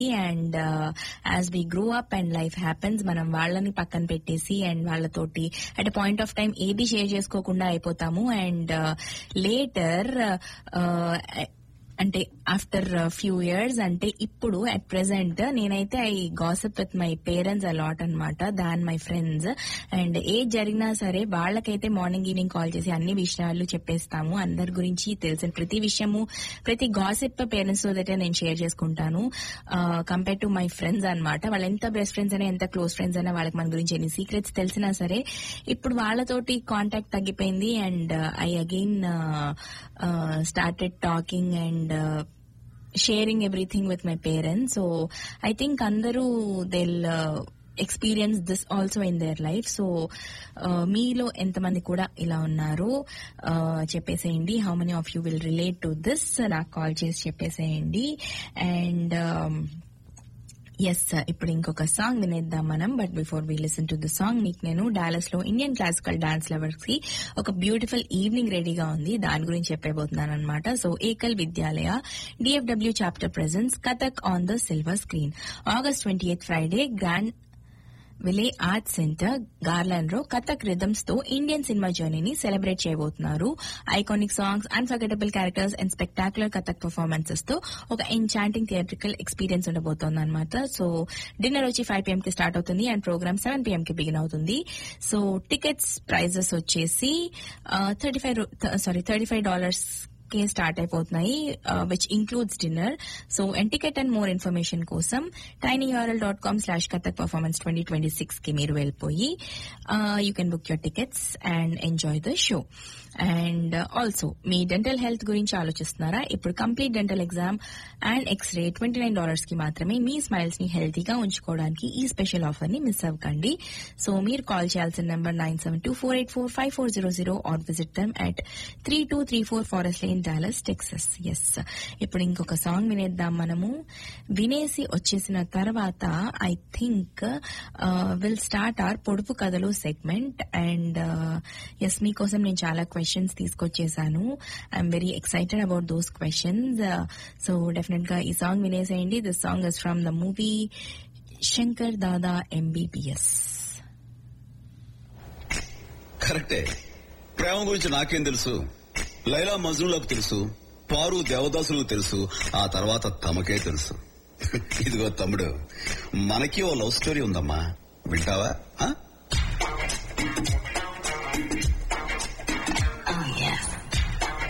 And as we grow up and life happens మనం వాళ్ళని పక్కన పెట్టేసి అండ్ వాళ్ళతోటి అట్ పాయింట్ ఆఫ్ టైం ఏది షేర్ చేసుకోకుండా అయిపోతాము అండ్ లేటర్ అంటే ఆఫ్టర్ ఫ్యూ ఇయర్స్ అంటే ఇప్పుడు అట్ ప్రెసెంట్ నేనైతే I gossip with my parents a lot అనమాట దాన్ మై ఫ్రెండ్స్ అండ్ ఏది జరిగినా సరే వాళ్ళకైతే మార్నింగ్ ఈవినింగ్ కాల్ చేసి అన్ని విషయాలు చెప్పేస్తాము అందరి గురించి తెలిసిన ప్రతి విషయము ప్రతి గాసిప్ పేరెంట్స్ తో అయితే నేను షేర్ చేసుకుంటాను కంపేర్ టు మై ఫ్రెండ్స్ అనమాట వాళ్ళు ఎంత బెస్ట్ ఫ్రెండ్స్ అయినా ఎంత క్లోజ్ ఫ్రెండ్స్ అయినా వాళ్ళకి మన గురించి ఎన్ని సీక్రెట్స్ తెలిసినా సరే ఇప్పుడు వాళ్ళతోటి కాంటాక్ట్ తగ్గిపోయింది and I again started talking and sharing everything with my parents so I think అందరూ will experience this also in their life so మీలో ఎంతమంది కూడా ఇలా ఉన్నారో చెప్పేసేయండి how many of you will relate to this నాకు call చేసి చెప్పేసేయండి అండ్ ఎస్ ఇప్పుడు ఇంకొక సాంగ్ వినేద్దాం మనం but before we listen to the song మీకు నేను డాలస్ లో ఇండియన్ క్లాసికల్ డాన్స్ లవర్స్ కి ఒక బ్యూటిఫుల్ ఈవినింగ్ రెడీగా ఉంది దాని గురించి చెప్పబోతున్నాను అనమాట so Ekal Vidyalaya DFW chapter presents Kathak on the silver screen August twenty eighth Friday Granville art Center Garland లో కథక్ రిథమ్స్ తో ఇండియన్ సినిమా జర్నీని సెలబ్రేట్ చేయబోతున్నారు iconic songs unforgettable characters and spectacular Kathak performances తో ఒక ఎంచాంటింగ్ థియేట్రికల్ ఎక్స్పీరియన్స్ ఉండబోతోంది అనమాట so dinner వచ్చి five PM కి స్టార్ట్ అవుతుంది అండ్ ప్రోగ్రామ్ సెవెన్ పిఎం కి బిగిన్ అవుతుంది సో టికెట్స్ ప్రైజెస్ వచ్చేసి thirty five sorry thirty five dollars కే స్టార్ట్ అయిపోతున్నాయి which includes dinner so and ticket and more information కోసం TinyURL dot com slash Kathak performance twenty twenty six కి మీరు వెళ్ళిపోయి you can book your tickets and enjoy the show and also మీ dental health గురించి ఆలోచిస్తున్నారా ఇప్పుడు complete dental exam and X ray twenty nine dollars కి మాత్రమే మీ స్మైల్స్ ని హెల్తీగా ఉంచుకోవడానికి ఈ స్పెషల్ ఆఫర్ ని మిస్ అవ్వకండి సో మీరు కాల్ చేయాల్సిన number nine seven two four eight four five four zero zero or visit them at three two three four Forest Lane Dallas Texas yes ఇప్పుడు ఇంకొక సాంగ్ వినేద్దాం మనము వినేసి వచ్చేసిన తర్వాత I think will start our పొడుపు కథలు సెగ్మెంట్ అండ్ ఎస్ మీకోసం నేను చాలా క్వశ్చన్స్ తీసుకొచ్చేసాను I'm very excited about those questions so definite గా ఈ సాంగ్ వినేసేయండి this song is from the movie Shankar Dada MBBS కరెక్టే ప్రేమ గురించి నాకేం తెలుసు లైలా మజ్నులకు తెలుసు పారు దేవదాసులకు తెలుసు ఆ తర్వాత తమకే తెలుసు ఇదిగో తమ్ముడు మనకి ఓ లవ్ స్టోరీ ఉందమ్మా వింటావా ఆ?